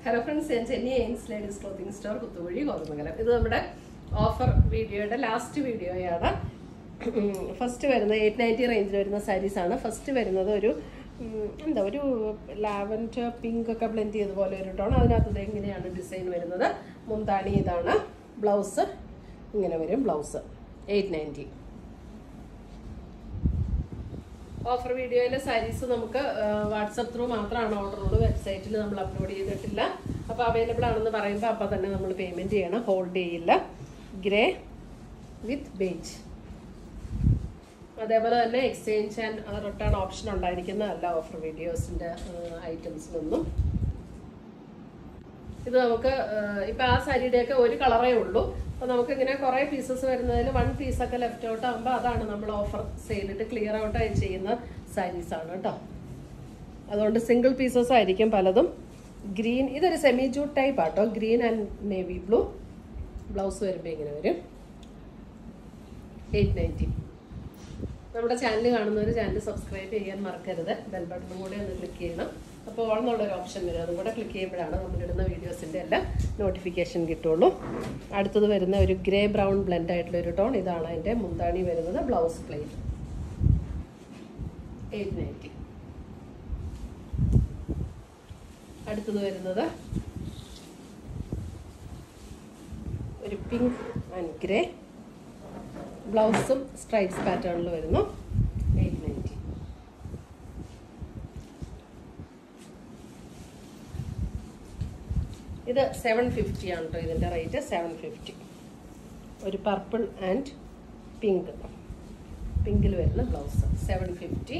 Hello friends ഞാൻ ചെന്നി എയിൻസ് ladies clothing store Kuthuvazhi Kothamangalam ഇത് നമ്മുടെ ഓഫർ വീഡിയോയുടെ ലാസ്റ്റ് വീഡിയോയാണ് ഫസ്റ്റ് വരുന്നത് എയ്റ്റ് നയൻറ്റി റേഞ്ചിൽ വരുന്ന സാരീസ് ആണ് ഫസ്റ്റ് വരുന്നത് ഒരു ഉം, എന്താ ഒരു ലാവൻഡർ പിങ്ക് ഒക്കെ ബ്ലെൻഡ് ചെയ്ത പോലെ ഒരു ടോൺ അതിനകത്ത് ഇത് എങ്ങനെയാണ് ഡിസൈൻ വരുന്നത് മുന്താണി ഇതാണ് ബ്ലൗസ് ഇങ്ങനെ വരും ബ്ലൗസ് എയ്റ്റ് നയൻറ്റി ഓഫർ വീഡിയോയിലെ സാരീസ് നമുക്ക് വാട്സപ്പ് ത്രൂ മാത്രമാണ് ഓർഡർ ഉള്ളൂ വെബ്സൈറ്റിൽ നമ്മൾ അപ്ലോഡ് ചെയ്തിട്ടില്ല അപ്പോൾ അവൈലബിൾ ആണെന്ന് പറയുമ്പോൾ അപ്പോൾ തന്നെ നമ്മൾ പേയ്മെൻറ്റ് ചെയ്യണം ഹോൾഡ് ചെയ്യില്ല ഗ്രേ വിത്ത് ബേജ് അതേപോലെ തന്നെ എക്സ്ചേഞ്ച് ആൻഡ് റിട്ടേൺ ഓപ്ഷൻ ഉണ്ടായിരിക്കുന്നതല്ല ഓഫർ വീഡിയോസിൻ്റെ ഐറ്റംസിലൊന്നും ഇത് നമുക്ക് ഇപ്പം ആ സാരിയുടെയൊക്കെ ഒരു കളറേ ഉള്ളൂ അപ്പോൾ നമുക്ക് ഇങ്ങനെ കുറേ പീസസ് വരുന്നതിൽ വൺ പീസൊക്കെ ലെഫ്റ്റ് ഔട്ട് ആകുമ്പോൾ അതാണ് നമ്മൾ ഓഫർ സെയിലിട്ട് ക്ലിയർ ഔട്ട് ആയി ചെയ്യുന്ന സാരീസ് ആണ് കേട്ടോ അതുകൊണ്ട് സിംഗിൾ പീസസ് ആയിരിക്കും പലതും ഗ്രീൻ ഇതൊരു സെമി ജൂട്ട് ടൈപ്പ് ആട്ടോ green and navy blue blouse വരുമ്പോൾ ഇങ്ങനെ വരും എയ്റ്റ് നയൻറ്റി നമ്മുടെ ചാനൽ കാണുന്നവർ ചാനൽ സബ്സ്ക്രൈബ് ചെയ്യാൻ മറക്കരുത് ബെൽ ബട്ടണും കൂടെ ഒന്ന് ക്ലിക്ക് ചെയ്യണം അപ്പോൾ ഓൾ എന്നുള്ളൊരു ഓപ്ഷൻ വരും അതും കൂടെ ക്ലിക്ക് ചെയ്യുമ്പോഴാണ് നമ്മളിടുന്ന വീഡിയോസിൻ്റെ എല്ലാം നോട്ടിഫിക്കേഷൻ കിട്ടുള്ളൂ അടുത്തത് വരുന്ന ഒരു ഗ്രേ ബ്രൗൺ ബ്ലെൻഡ് ആയിട്ടുള്ള ഒരു ടോൺ ഇതാണ് അതിൻ്റെ മുന്താണി വരുന്നത് ബ്ലൗസ് പ്ലെയിൻ എയ്റ്റ് നയൻറ്റി അടുത്തത് വരുന്നത് ഒരു പിങ്ക് ആൻഡ് ഗ്രേ ബ്ലൗസും സ്ട്രൈപ്സ് പാറ്റേണിൽ വരുന്നു എയ്റ്റ് നയൻറ്റി ഇത് സെവൻ ഫിഫ്റ്റി ആണ് കേട്ടോ ഇതിൻ്റെ റേറ്റ് സെവൻ ഫിഫ്റ്റി ഒരു പർപ്പിൾ ആൻഡ് പിങ്ക് പിങ്കിൽ വരുന്ന ബ്ലൗസ് സെവൻ ഫിഫ്റ്റി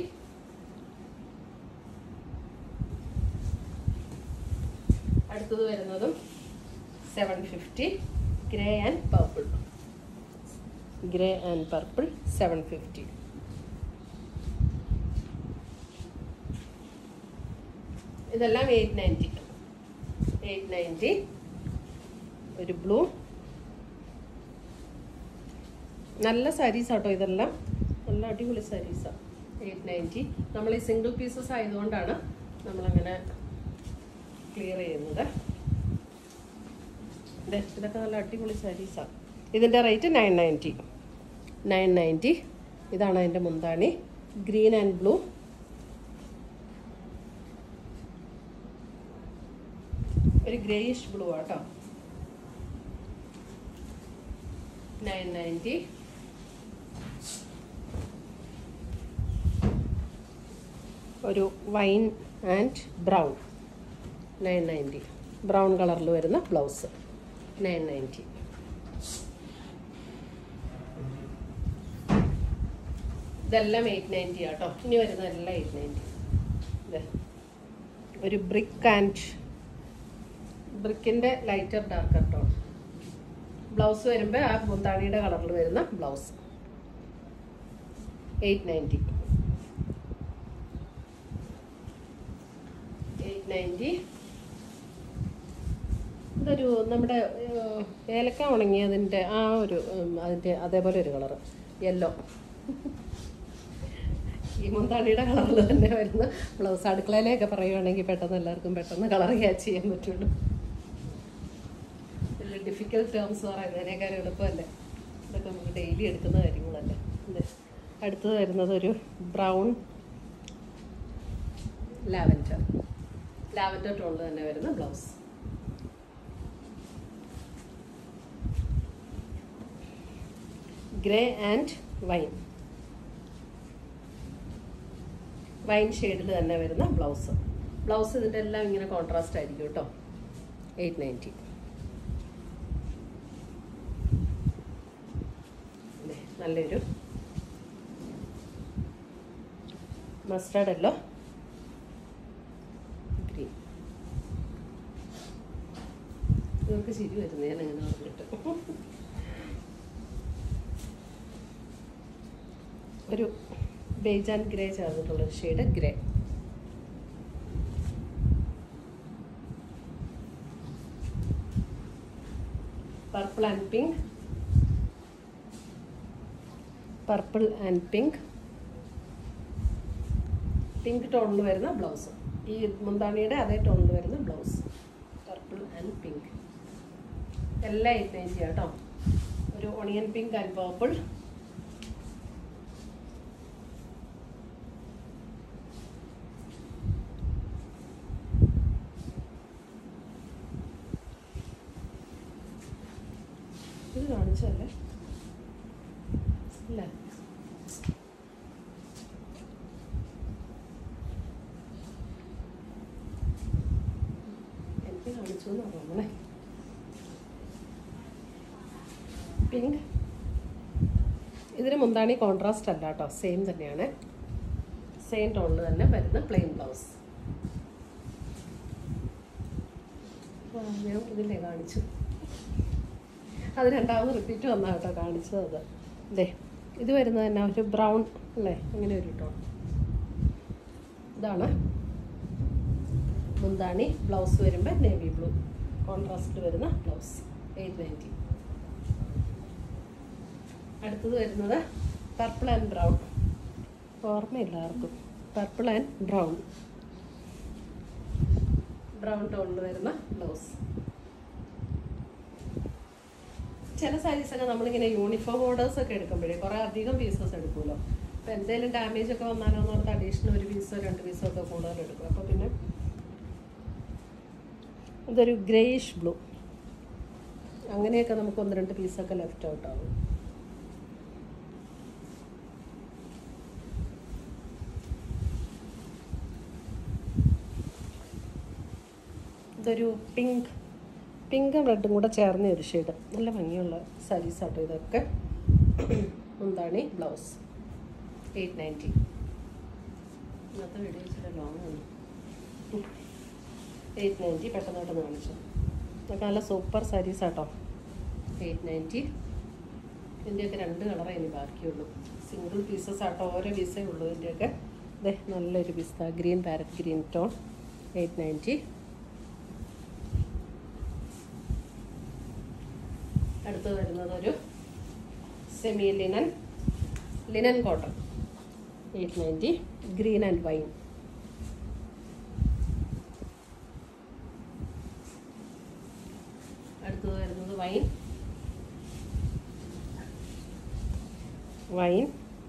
അടുത്തത് വരുന്നതും seven fifty grey and purple grey and purple seven fifty ഇതെല്ലാം എയ്റ്റ് നയൻറ്റി എയ്റ്റ് നയൻറ്റി ഒരു ബ്ലൂ നല്ല സാരീസ് ആട്ടോ ഇതെല്ലാം നല്ല അടിപൊളി സാരീസാണ് എയ്റ്റ് നയൻറ്റി നമ്മൾ ഈ സിംഗിൾ പീസസ് ആയതുകൊണ്ടാണ് നമ്മളങ്ങനെ ക്ലിയർ ചെയ്യുന്നത് ദേ, ഇതൊക്കെ നല്ല അടിപൊളി സാരീസാണ് ഇതിൻ്റെ rate nine ninety nine ninety ഇതാണ് അതിൻ്റെ മുന്താണി ഗ്രീൻ ആൻഡ് ബ്ലൂ ഒരു ഗ്രേയിഷ് ബ്ലൂ ആട്ടോ നയൻ നയൻറ്റി ഒരു wine and brown nine ninety brown കളറിൽ വരുന്ന ബ്ലൗസ് നയൻ നയൻറ്റി ഇതെല്ലാം എയ്റ്റ് നയൻറ്റി ആട്ടോ ഇനി വരുന്നതെല്ലാം എയ്റ്റ് നയൻറ്റി ഒരു ബ്രിക്ക് ആൻഡ് ബ്രിക്കിൻ്റെ ലൈറ്റർ ഡാർക്കർ ടോൺ ബ്ലൗസ് വരുമ്പോൾ ആ മുന്താണിയുടെ കളറിൽ വരുന്ന blouse eight ninety eight ninety ഇതൊരു നമ്മുടെ ഏഹ്, ഏലക്ക ഉണങ്ങിയതിൻ്റെ ആ ഒരു ഉം, അതിൻ്റെ അതേപോലെ ഒരു കളറ് യെല്ലോ ഈ മുന്താണിയുടെ കളറിൽ തന്നെ വരുന്ന ബ്ലൗസ് അടുക്കളയിലേക്ക് പറയുവാണെങ്കിൽ പെട്ടെന്ന് എല്ലാവർക്കും പെട്ടെന്ന് കളർ ക്യാച്ച് ചെയ്യാൻ പറ്റുള്ളൂ വലിയ ഡിഫിക്കൽട്ട് ടേംസ് പറയുന്നതിനേക്കാൾ എളുപ്പമല്ലേ ഇതൊക്കെ നമുക്ക് ഡെയിലി എടുക്കുന്ന കാര്യങ്ങളല്ലേ അല്ലേ അടുത്തത് വരുന്നത് ഒരു ബ്രൗൺ ലാവൻഡർ ലാവൻഡർ ടോണിൽ തന്നെ വരുന്ന blouse grey and wine wine ഷെയ്ഡിൽ തന്നെ വരുന്ന ബ്ലൗസ് ബ്ലൗസ് ഇതിൻ്റെ എല്ലാം ഇങ്ങനെ കോൺട്രാസ്റ്റ് ആയിരിക്കും കേട്ടോ എയ്റ്റ് നയൻറ്റി നല്ലൊരു മസ്റ്റർഡ് അല്ലോ ഗ്രീൻ ഇവർക്ക് ശരി വരുന്നത് ഞാൻ അങ്ങനെ പറഞ്ഞിട്ട് ഒരു ബേജ് ആൻഡ് ഗ്രേ ചേർന്നിട്ടുള്ള shade grey purple and pink purple and pink pink ടോണിൽ വരുന്ന ബ്ലൗസ് ഈ മുന്താണിയുടെ അതേ ടോണിൽ വരുന്ന ബ്ലൗസ് എല്ലാം എയ്റ്റ് നയൻറ്റി കേട്ടോ ഒരു ഓണിയൻ പിങ്ക് ആൻഡ് പേർപ്പിൾ ഇത് കാണിച്ചല്ലേ ഇല്ല എനിക്ക് കാണിച്ചു എന്നാ തോന്നണേ പിങ്ക് ഇതിന് മുന്താണി കോൺട്രാസ്റ്റ് അല്ല കേട്ടോ സെയിം തന്നെയാണ് സെയിം ടോണിൽ തന്നെ വരുന്ന പ്ലെയിൻ ബ്ലൗസ് ഞാൻ ഇതില്ലേ കാണിച്ചു അത് രണ്ടാമത് റിപ്പീറ്റ് വന്നാ കേട്ടോ കാണിച്ചത് അത് ദേ ഇത് വരുന്നത് തന്നെ ഒരു ബ്രൗൺ അല്ലേ ഇങ്ങനെ ഒരു ടോൺ ഇതാണ് മുന്താണി ബ്ലൗസ് വരുമ്പോൾ നേവി ബ്ലൂ കോൺട്രാസ്റ്റ് വരുന്ന ബ്ലൗസ് എയ്റ്റ് നയൻറ്റി അടുത്തത് വരുന്നത് പർപ്പിൾ ആൻഡ് ബ്രൗൺ ഓർമ്മയില്ല ആർക്കും പർപ്പിൾ ആൻഡ് ബ്രൗൺ ബ്രൗൺ ടോണിൽ വരുന്ന ബ്ലൗസ് ചില സാരീസൊക്കെ നമ്മളിങ്ങനെ യൂണിഫോം ഓർഡേഴ്സ് ഒക്കെ എടുക്കുമ്പോഴേ കുറേ അധികം പീസസ് എടുക്കുമല്ലോ അപ്പോൾ എന്തെങ്കിലും ഡാമേജ് ഒക്കെ വന്നാലോ എന്ന് ഓർത്ത് അഡീഷണൽ ഒരു പീസോ രണ്ട് പീസോ ഒക്കെ കൂടുതൽ എടുക്കും അപ്പോൾ പിന്നെ ഇതൊരു ഗ്രേയിഷ് ബ്ലൂ അങ്ങനെയൊക്കെ നമുക്ക് ഒന്ന് രണ്ട് പീസൊക്കെ ലെഫ്റ്റ് ഔട്ട് ആവും ഇതൊരു പിങ്ക് പിങ്കും റെഡും കൂടെ ചേർന്ന ഒരു ഷെയ്ഡ് നല്ല ഭംഗിയുള്ള സാരീസ് ആട്ടോ ഇതൊക്കെ മുന്താണി ബ്ലൗസ് എയ്റ്റ് നയൻറ്റി ഇന്നത്തെ വീഡിയോ ഇച്ചിരി ലോങ് ആണ് എയ്റ്റ് നയൻറ്റി പെട്ടെന്ന് പെട്ടെന്ന് കാണിച്ചു ഇതൊക്കെ നല്ല സൂപ്പർ സാരീസ് ആട്ടോ എയ്റ്റ് നയൻറ്റി ഇതിൻ്റെയൊക്കെ രണ്ട് കളറേ ഇനി ബാക്കിയുള്ളൂ സിംഗിൾ പീസസ് ആട്ടോ ഓരോ പീസേ ഉള്ളൂ ഇതിൻ്റെയൊക്കെ ഇതേ നല്ലൊരു piece green parrot green tone eight ninety അടുത്ത് വരുന്നത് ഒരു semi linen linen cotton eight ninety green and wine അടുത്തത് വരുന്നത് വൈൻ വൈൻ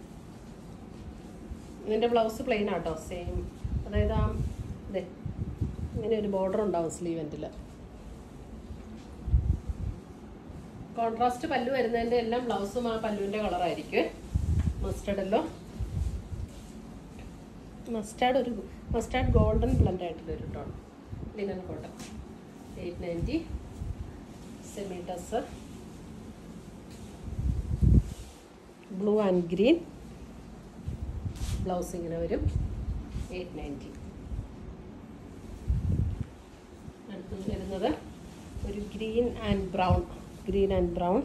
ഇതിൻ്റെ ബ്ലൗസ് പ്ലെയിൻ ആട്ടോ സെയിം അതായത് ആ ഇതേ ഇങ്ങനെ ഒരു ബോർഡർ ഉണ്ടാവും സ്ലീവെൻറ്റിൽ കോൺട്രാസ്റ്റ് പല്ലു വരുന്നതിൻ്റെ എല്ലാം ബ്ലൗസും ആ പല്ലുവിൻ്റെ കളറായിരിക്കും മസ്റ്റർഡല്ലോ മസ്റ്റാർഡ് ഒരു മസ്റ്റാർഡ് ഗോൾഡൻ ബ്ലൻഡ് ആയിട്ടുള്ള ഒരു tone linen cotton eight ninety semi tussar blue and green blouse ഇങ്ങനെ വരും എയ്റ്റ് നയൻറ്റി അടുത്തത് വരുന്നത് ഒരു green and brown green and brown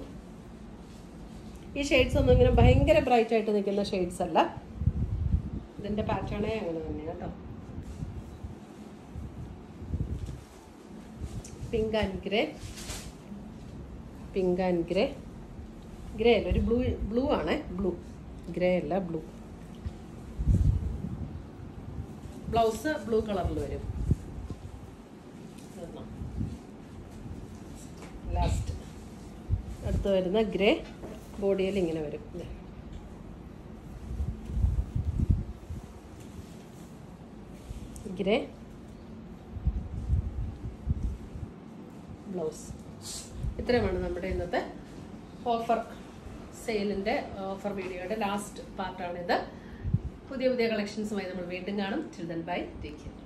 ഈ ഷെയ്ഡ്സ് ഒന്നും ഇങ്ങനെ ഭയങ്കര ബ്രൈറ്റ് ആയിട്ട് നിൽക്കുന്ന ഷെയ്ഡ്സ് അല്ല ഇതിൻ്റെ പാറ്റേണേ അങ്ങനെ തന്നെയാണ് കേട്ടോ pink and grey pink and grey grey അല്ല ഒരു ബ്ലൂ ബ്ലൂ ആണ് ബ്ലൂ ഗ്രേ അല്ല ബ്ലൂ ബ്ലൗസ് ബ്ലൂ കളറിൽ വരും ലാസ്റ്റ് അടുത്ത് വരുന്ന ഗ്രേ ബോഡിയിൽ ഇങ്ങനെ വരും ദേ. ഗ്രേ ബ്ലൗസ് ഇത്രയുമാണ് നമ്മുടെ ഇന്നത്തെ ഓഫർ സെയിലിൻ്റെ ഓഫർ വീഡിയോയുടെ ലാസ്റ്റ് പാർട്ടാണിത് പുതിയ പുതിയ കളക്ഷൻസുമായി നമ്മൾ വീണ്ടും കാണും ചിൽഡ്രൻ ബൈ ടേക്ക് കെയർ